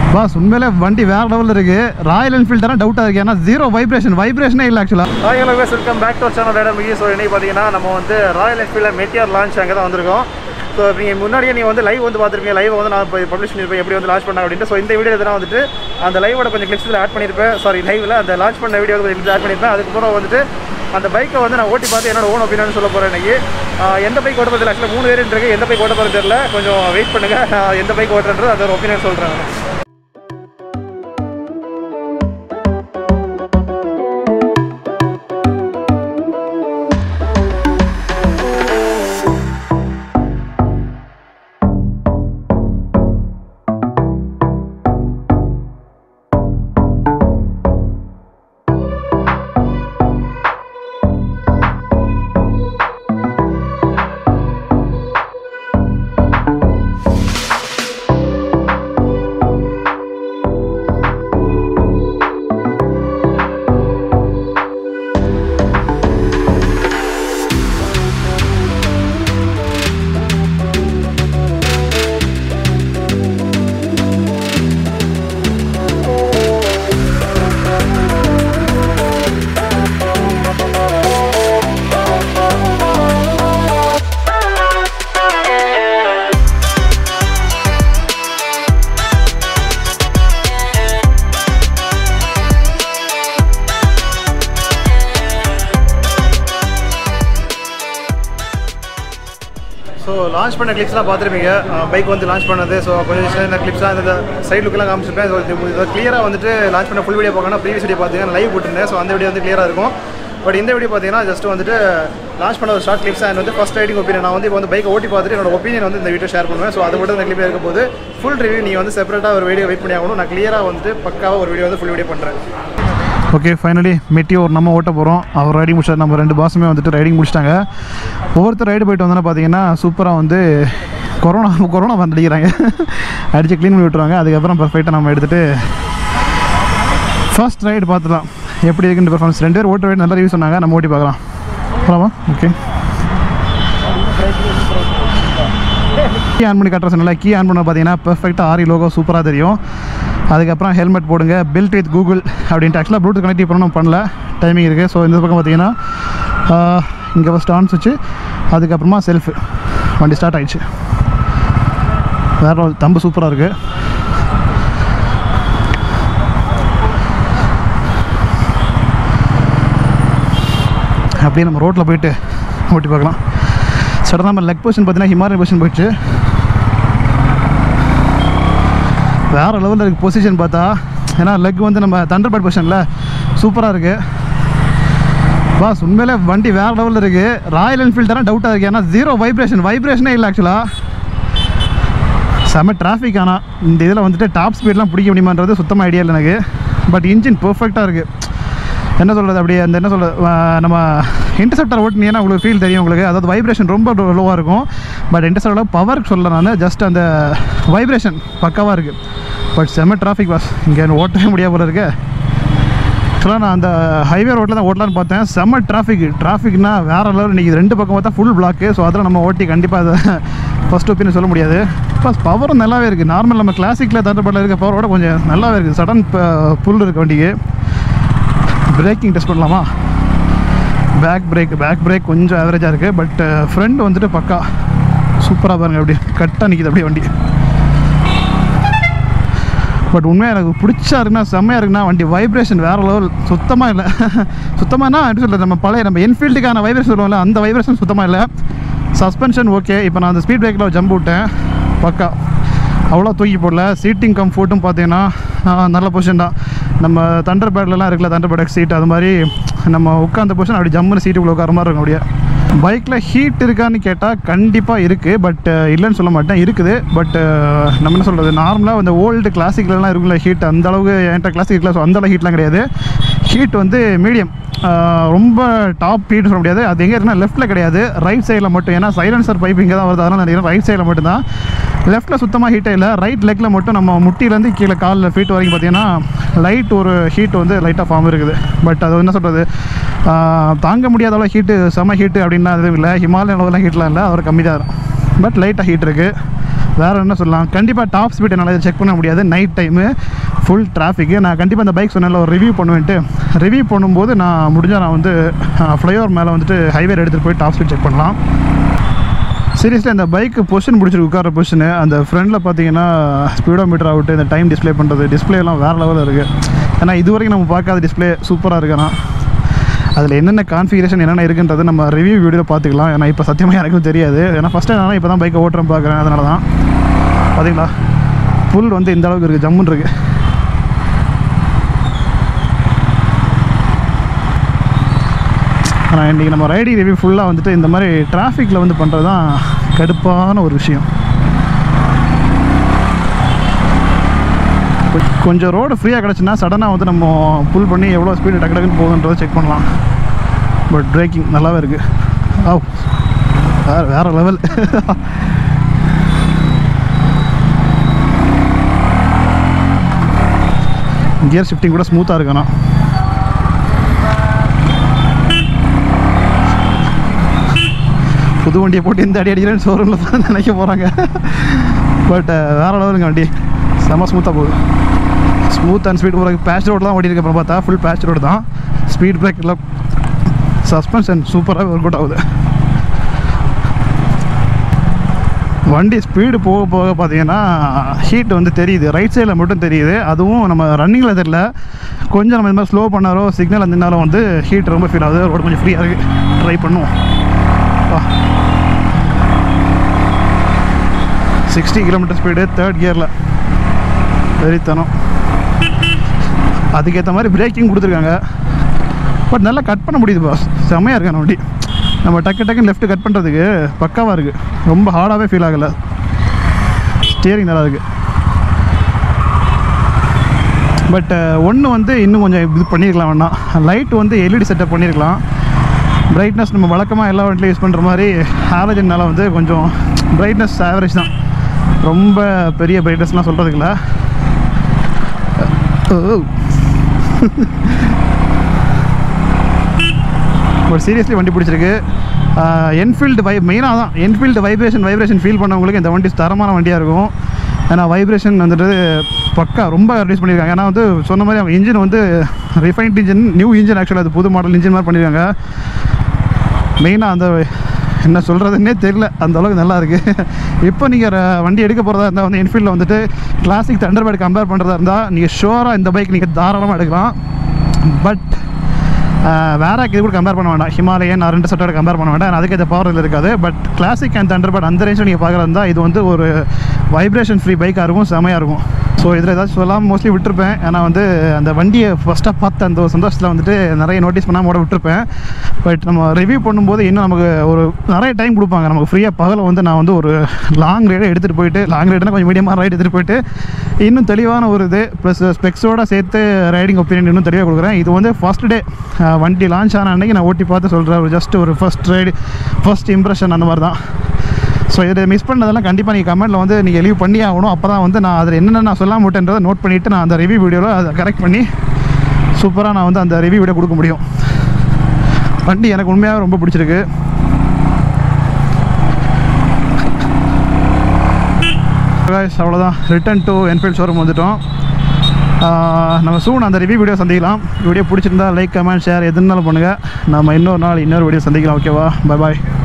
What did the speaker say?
pass உண்மையிலே வண்டி வேற லெவலில் இருக்கு ராயல் என்ஃபீல்ட் தானே டவுட்டாக இருக்கு ஏன்னா ஜீரோ வைப்ரேஷன் வைப்ரேஷனே இல்லை ஆக்சுவலாக ஹாய் ஹலோ வேஸ் வெல்கம் பேக் டு சேனல் ரேடர் மிகி ஸோ இன்னைக்கு பார்த்தீங்கன்னா நம்ம வந்து ராயல் என்ஃபீல்டில் மெட்டியர் லான்ச் அங்கே தான் வந்திருக்கோம் ஸோ நீங்கள் முன்னாடியே நீங்கள் வந்து லைவ் வந்து பார்த்துருப்பீங்க லைவ் வந்து நான் இப்போ பப்ளிஷ் பண்ணியிருப்பேன் எப்படி வந்து லான்ச் பண்ண அப்படின்ட்டு ஸோ இந்த வீடியோ எதனா வந்துட்டு அந்த லைவோட கொஞ்சம் கிளிப்ஸில் ஆட் பண்ணியிருப்பேன் சாரி லைவில் அந்த லான்ச் பண்ண வீடியோ கொஞ்சம் clips ஆட் பண்ணியிருப்பேன் அதுக்கப்புறம் வந்துட்டு அந்த பைக்கை வந்து நான் ஓட்டி பார்த்து என்னோட ஓன் ஒப்பீனியன் சொல்ல போகிறேன் இன்னைக்கு ஆஹ் எந்த பைக் ஓட்ட போகிறது ஆக்சுவலாக மூணு வேரியன்ட் இருக்குது எந்த பைக் ஓட்ட போகிறது தெரியல கொஞ்சம் வெயிட் பண்ணுங்கள் நான் எந்த பைக் ஓட்டுறது அது ஒரு ஒப்பீனியன் சொல்கிறேன் ஸோ லான்ச் பண்ண கிளிப்ஸ்லாம் பார்த்துருப்பீங்க பைக் வந்து லான்ச் பண்ணது ஸோ கொஞ்சம் சின்ன கிளிப்ஸ்லாம் இந்த சைட் லுக்கெல்லாம் காமிச்சிருப்பேன் ஸோ இது கிளியராக வந்துட்டு லான்ச் பண்ண ஃபுல் வீடியோ பார்க்கணும் ப்ரீவியஸ் வீடியோ பார்த்தீங்கன்னா லைவ் போட்டிருந்தேன் ஸோ அந்த வீடியோ வந்து கிளியராக இருக்கும் பட் இந்த வீடியோ பார்த்தீங்கன்னா ஜஸ்ட் வந்துட்டு லான்ச் பண்ண ஒரு ஷார்ட் கிளிப்ஸ் அண்ட் வந்து ஃபஸ்ட் ரைடிங் ஒப்பீனியன் நான் வந்து இப்போ வந்து பைக்கை ஓட்டி பார்த்துட்டு என்னோட ஒப்பீனியன் வந்து இந்த வீடியோ ஷேர் பண்ணுவேன் ஸோ அது மட்டும் இந்த கிளிப்பாக இருக்க போது ஃபுல் ரிவ்யூ நீங்கள் வந்து செப்பரேட்டாக ஒரு வீடியோ வெயிட் பண்ணி ஆகணும் நான் கிளியராக வந்துட்டு பக்காவாக ஒரு வீடியோ வந்து ஃபுல் வீடியோ பண்ணுறேன் ஓகே ஃபைனலி மெட்டியோர் நம்ம ஓட்ட போகிறோம் அவர் ரைடிங் முடிச்சார் நம்ம ரெண்டு பாஸுமே வந்துட்டு ரைடிங் முடிச்சிட்டாங்க ஒவ்வொருத்தர் ரைடு போயிட்டு வந்தோன்னா பார்த்தீங்கன்னா சூப்பராக வந்து கொரோனா கொரோனா வந்துடிக்கிறாங்க அடித்து க்ளீன் பண்ணி விட்டுருவாங்க அதுக்கப்புறம் பர்ஃபெக்டாக நம்ம எடுத்துகிட்டு ஃபர்ஸ்ட் ரைடு பார்த்துலாம் எப்படி இருக்குன்னு பெர்ஃபார்மன்ஸ் ரெண்டு பேர் ஓட்ட ரைடு நல்லா ரிவ்யூ சொன்னாங்க நம்ம ஓட்டி பார்க்கலாம் போகலாமா ஓகே கீ ஆன் பண்ணி கட்டுற சொன்னல கீ ஆன் பண்ண பார்த்தீங்கன்னா பெர்ஃபெக்டாக ஆரி லோகோ சூப்பராக தெரியும் அதுக்கப்புறம் ஹெல்மெட் போடுங்க பில்ட் வித் கூகுள் அப்படின்ட்டு ஆக்சுவலாக ப்ளூடூத் கனெக்டிவ் பண்ணணும் பண்ணல டைமிங் இருக்குது ஸோ இந்த பக்கம் பார்த்தீங்கன்னா இங்கே ஃபஸ்ட் ஆன் சுவிட்சு அதுக்கப்புறமா செல்ஃபு வண்டி ஸ்டார்ட் ஆயிடுச்சு வேற ஒரு தம்பு சூப்பராக இருக்குது அப்படியே நம்ம ரோட்டில் போயிட்டு ஓட்டி பார்க்கலாம் சடனாக நம்ம லெக் பொசிஷன் பார்த்தீங்கன்னா ஹிமாலயன் பொசிஷன் போயிடுச்சு வேறு லெவலில் இருக்குது பொசிஷன் பார்த்தா ஏன்னா லெக் வந்து நம்ம தண்டர் பேட் பொசிஷனில் சூப்பராக இருக்குது பாஸ் உண்மையிலே வண்டி வேறு லெவலில் இருக்குது ராயல் என்ஃபீல்ட் தானே டவுட்டாக இருக்குது ஏன்னா ஜீரோ வைப்ரேஷன் வைப்ரேஷனே இல்லை ஆக்சுவலாக செம டிராஃபிக் ஆனால் இந்த இதில் வந்துட்டு டாப் ஸ்பீட்லாம் பிடிக்க முடியுமான்றது சுத்தமாக ஐடியா இல்லை எனக்கு பட் இன்ஜின் பெர்ஃபெக்டாக இருக்குது என்ன சொல்கிறது அப்படியே அந்த என்ன சொல்கிறது நம்ம இன்டர்செப்டர் ஓட்டினீங்கன்னா உங்களுக்கு ஃபீல் தெரியும் உங்களுக்கு அதாவது வைப்ரேஷன் ரொம்ப லோவாக இருக்கும் பட் இன்டர்செப்டர் பவர் சொல்ல நான் ஜஸ்ட் அந்த வைப்ரேஷன் பக்காவாக இருக்குது பட் செம்ம டிராஃபிக் பாஸ் இங்கே ஓட்டவே முடியாது போல இருக்கு ஆக்சுவலாக நான் அந்த ஹைவே ரோட்டில் தான் ஓட்டலான்னு பார்த்தேன் செம்ம டிராஃபிக் டிராஃபிக்னா வேறு லெவல் இன்றைக்கி ரெண்டு பக்கம் பார்த்தா ஃபுல் பிளாக்கு ஸோ அதில் நம்ம ஓட்டி கண்டிப்பாக அதை ஃபஸ்ட் ஒப்பீனியன் சொல்ல முடியாது ப்ளஸ் பவரும் நல்லாவே இருக்குது நார்மல் நம்ம கிளாசிக்கில் தண்டப்பட்டில் இருக்க பவரோட கொஞ்சம் நல்லாவே இருக்குது சடன் புல் இருக்குது வண்டிக்கு பிரேக்கிங் டெஸ்ட் பண்ணலாமா பேக் பிரேக் பேக் பிரேக் கொஞ்சம் ஆவரேஜாக இருக்குது பட் ஃப்ரண்ட் வந்துட்டு பக்கா சூப்பராக பாருங்கள் அப்படி கட்டாக நிற்கிது அப்படியே வண்டி பட் உண்மையாக எனக்கு பிடிச்சா இருக்குன்னா செம்மையாக இருக்குன்னா வண்டி வைப்ரேஷன் வேறு லெவல் சுத்தமாக இல்லை சுத்தமாகனா எப்படி சொல்கிறது நம்ம பழைய நம்ம என்ஃபீல்டுக்கான வைப்ரேஷன் சொல்லுவோம்ல அந்த வைப்ரேஷன் சுத்தமாக இல்லை சஸ்பென்ஷன் ஓகே இப்போ நான் அந்த ஸ்பீட் பிரேக்கில் ஜம்ப் விட்டேன் பக்கா அவ்வளோ தூக்கி போடல சீட்டிங் கம்ஃபோர்ட்டும் பார்த்தீங்கன்னா ஆ, நல்ல பொசிஷன் தான் நம்ம தண்டர் பேட்லலாம் இருக்குல்ல தண்டர் பேட் சீட் அது மாதிரி நம்ம உட்காந்த பொசிஷன் அப்படி ஜம்முன்னு சீட்டுக்குள்ள உட்கார மாதிரி இருக்கும் அப்படியே பைக்கில் ஹீட் இருக்கான்னு கேட்டால் கண்டிப்பாக இருக்குது பட் இல்லைன்னு சொல்ல மாட்டேன் இருக்குது பட் நம்ம என்ன சொல்கிறது நார்மலாக இந்த ஓல்டு கிளாசிக்லலாம் இருக்குல்ல ஹீட் அந்த அளவுக்கு என்கிட்ட கிளாசிக் கிளாஸ் அந்த அளவு ஹீட்லாம் கிடையாது ஹீட் வந்து மீடியம் ரொம்ப டாப் ஹீட் சொல்ல முடியாது அது எங்கே இருக்குன்னா லெஃப்ட்டில் கிடையாது ரைட் சைடில் மட்டும் ஏன்னா சைலன்சர் பைப் இங்கே தான் வருது அதனால் நினைக்கிறேன் ரைட் சைடில் மட்டும்தான் லெஃப்ட்டில் சுத்தமாக ஹீட்டே இல்லை ரைட் லெக்கில் மட்டும் நம்ம முட்டியிலேருந்து கீழே காலில் ஃபீட் வரைக்கும் பார்த்தீங்கன்னா லைட் ஒரு ஹீட் வந்து லைட்டாக ஃபார்ம் இருக்குது பட் அது என்ன சொல்கிறது தாங்க முடியாத அளவு ஹீட்டு செம ஹீட்டு அப்படின்னா எதுவும் இல்லை ஹிமாலயன் அளவுலாம் ஹீட்லாம் இல்லை அவர் கம்மி தான் பட் லைட்டாக ஹீட் இருக்குது வேறு என்ன சொல்லலாம் கண்டிப்பாக டாப் ஸ்பீட் என்னால் செக் பண்ண முடியாது நைட் டைமு ஃபுல் டிராஃபிக்கு நான் கண்டிப்பாக இந்த பைக் சொன்னேன்ல ஒரு ரிவ்யூ பண்ணுவேன்ட்டு ரிவ்யூ பண்ணும்போது நான் முடிஞ்சால் நான் வந்து ஃப்ளைஓவர் மேலே வந்துட்டு ஹைவே எடுத்துகிட்டு போய் டாப் ஸ்பீட் செக் பண்ணலாம் சீரியஸ்லி அந்த பைக்கு பொசிஷன் பிடிச்சிருக்கு உட்கார பொசிஷனு அந்த ஃப்ரண்டில் பார்த்தீங்கன்னா ஸ்பீடோ மீட்டர் ஆகட்டும் இந்த டைம் டிஸ்ப்ளே பண்ணுறது டிஸ்பிளேலாம் வேறு லெவலில் இருக்குது ஏன்னா இது வரைக்கும் நம்ம பார்க்காத டிஸ்ப்ளே சூப்பராக இருக்குண்ணா அதில் என்னென்ன கான்ஃபிகரேஷன் என்னென்ன இருக்குன்றது நம்ம ரிவ்யூ வீடியோவில் பார்த்துக்கலாம் ஏன்னா இப்போ சத்தியமாக எனக்கும் தெரியாது ஏன்னா ஃபஸ்ட்டு நான் இப்போ தான் பைக்கை ஓட்டுறேன் பார்க்குறேன் அதனால தான் பார்த்தீங்களா புல் வந்து இந்த அளவுக்கு இருக்குது ஜம்முன்னு இருக்குது ஆனால் இன்றைக்கி நம்ம ரைடிங் ரிவ்யூ ஃபுல்லாக வந்துட்டு இந்த மாதிரி டிராஃபிக்கில் வந்து பண்ணுறது தான் கடுப்பான ஒரு விஷயம் கொ- கொஞ்சம் ரோடு ஃப்ரீயாக கிடச்சுன்னா சடனாக வந்து நம்ம புல் பண்ணி எவ்வளோ ஸ்பீடு டக்கு டக்குன்னு போகுதுன்றதை செக் பண்ணலாம் பட் பிரேக்கிங் நல்லாவே இருக்குது ஓ வேறு வேறு லெவல் கியர் ஷிஃப்டிங் கூட ஸ்மூத்தாக இருக்கணும் புது வண்டியை போட்டு எந்த அடி அடிக்கிறேன்னு ஷோரூமில் தான் நினைக்க போகிறாங்க பட் வேறு லெவலுங்க வண்டி செம்ம ஸ்மூத்தாக போகுது ஸ்மூத் அண்ட் ஸ்பீட் போகிறதுக்கு பேட்ச் ரோடு தான் ஓடிருக்கு அப்புறம் பார்த்தா ஃபுல் பேட்ச் ரோடு தான் ஸ்பீட் பிரேக் எல்லாம் சஸ்பென்ஷன் சூப்பராக ஒர்க் அவுட் ஆகுது வண்டி ஸ்பீடு போக போக பார்த்தீங்கன்னா ஹீட் வந்து தெரியுது ரைட் சைடில் மட்டும் தெரியுது அதுவும் நம்ம ரன்னிங்கில் தெரியல கொஞ்சம் நம்ம இந்த மாதிரி ஸ்லோ பண்ணாரோ சிக்னல் இருந்தனாலும் வந்து ஹீட் ரொம்ப ஃபீல் ஆகுது ரோடு கொஞ்சம் ஃப்ரீயாக இருக்குது ட்ரை பண்ணுவோம் சிக்ஸ்டி கிலோமீட்டர் ஸ்பீடு தேர்ட் கியரில் வெறித்தனம் அதுக்கேற்ற மாதிரி பிரேக்கிங் கொடுத்துருக்காங்க பட் நல்லா கட் பண்ண முடியுது பாஸ் செம்மையாக இருக்கு அந்த வண்டி நம்ம டக்கு டக்குன்னு லெஃப்ட் கட் பண்ணுறதுக்கு பக்காவாக இருக்குது ரொம்ப ஹார்டாகவே ஃபீல் ஆகலை ஸ்டியரிங் நல்லா இருக்குது பட் ஒன்று வந்து இன்னும் கொஞ்சம் இது பண்ணியிருக்கலாம் வேணாம் லைட் வந்து எல்இடி செட்டப் பண்ணியிருக்கலாம் பிரைட்னஸ் நம்ம வழக்கமாக எல்லா வண்டிலையும் யூஸ் பண்ணுற மாதிரி ஹாலஜன்னால வந்து கொஞ்சம் பிரைட்னஸ் ஆவரேஜ் தான் ரொம்ப பெரிய பிரைட்னஸ்லாம் சொல்கிறதுக்கு இல்லை பட் சீரியஸ்லி வண்டி பிடிச்சிருக்கு என்ஃபீல்டு வை மெயினாக தான் என்ஃபீல்டு வைப்ரேஷன் வைப்ரேஷன் ஃபீல் பண்ணவங்களுக்கு இந்த வண்டி தரமான வண்டியாக இருக்கும் ஏன்னா வைப்ரேஷன் வந்துட்டு பக்கா ரொம்ப ரெடியூஸ் பண்ணியிருக்காங்க ஏன்னா வந்து சொன்ன மாதிரி அவங்க இன்ஜின் வந்து ரிஃபைன்ட் இன்ஜின் நியூ இன்ஜின் ஆக்சுவலாக அது புது மாடல் இன்ஜின் மாதிரி பண்ணியிருக்காங்க மெயினாக அந்த என்ன சொல்கிறதுன்னே தெரியல அந்த அளவுக்கு நல்லா இருக்குது இப்போ நீங்கள் வண்டி எடுக்க போகிறதா இருந்தால் வந்து என்ஃபீல்டில் வந்துட்டு கிளாசிக் தண்டர்பேர்ட் கம்பேர் பண்ணுறதா இருந்தால் நீங்கள் ஷோராக இந்த பைக் நீங்கள் தாராளமாக எடுக்கலாம் பட் வேற இது கூட கம்பேர் பண்ண வேண்டாம் ஹிமாலயன் ரெண்டு செட்டோட கம்பேர் பண்ண வேண்டாம் அதுக்கு இந்த பவர் இதில் இருக்காது பட் கிளாசிக் அண்ட் தண்டர்பேர்ட் அந்த ரேஞ்சில் நீங்கள் பார்க்குறதா இருந்தால் இது வந்து ஒரு வைப்ரேஷன் ஃப்ரீ பைக்காக இருக்கும் செமையாக இருக்கும் ஸோ இதில் ஏதாச்சும் சொல்லாமல் மோஸ்ட்லி விட்டுருப்பேன் ஏன்னா வந்து அந்த வண்டியை ஃபஸ்ட்டாக பார்த்த அந்த ஒரு சந்தோஷத்தில் வந்துட்டு நிறைய நோட்டீஸ் பண்ணாமல் கூட விட்டுருப்பேன் பட் நம்ம ரிவ்யூ பண்ணும்போது இன்னும் நமக்கு ஒரு நிறைய டைம் கொடுப்பாங்க நமக்கு ஃப்ரீயாக பகல வந்து நான் வந்து ஒரு லாங் ரைடை எடுத்துகிட்டு போயிட்டு லாங் ரைடுனா கொஞ்சம் மீடியமாக ரைடு எடுத்துகிட்டு போயிட்டு இன்னும் தெளிவான ஒரு இது ப்ளஸ் ஸ்பெக்ஸோட சேர்த்து ரைடிங் ஒப்பீனியன் இன்னும் தெளிவாக கொடுக்குறேன் இது வந்து ஃபஸ்ட் டே வண்டி லான்ச் ஆன அன்னைக்கு நான் ஓட்டி பார்த்து சொல்கிறேன் ஒரு ஜஸ்ட் ஒரு ஃபஸ்ட் ரைடு ஃபஸ்ட் இம்ப்ரெஷன் அந்த மாதிரி தான் ஸோ இதை மிஸ் பண்ணதெல்லாம் கண்டிப்பாக நீங்கள் கமெண்ட்டில் வந்து நீங்கள் லீவ் பண்ணி ஆகணும் அப்போ தான் வந்து நான் அதில் என்னென்ன நான் சொல்லாம விட்டேன்றதை நோட் பண்ணிவிட்டு நான் அந்த ரிவ்யூ வீடியோவில் அதை கரெக்ட் பண்ணி சூப்பராக நான் வந்து அந்த ரிவ்யூ வீடியோ கொடுக்க முடியும் வண்டி எனக்கு உண்மையாக ரொம்ப பிடிச்சிருக்கு guys, அவ்வளோதான் ரிட்டன் டு என்ஃபீல்ட் ஷோரூம் வந்துட்டோம் ஆஹ் நம்ம சூன் அந்த ரிவ்யூ வீடியோ சந்திக்கலாம் வீடியோ பிடிச்சிருந்தா லைக் கமெண்ட் ஷேர் எதுனாலும் பண்ணுங்கள் நம்ம இன்னொரு நாள் இன்னொரு வீடியோ சந்திக்கலாம் ஓகேவா பை பாய்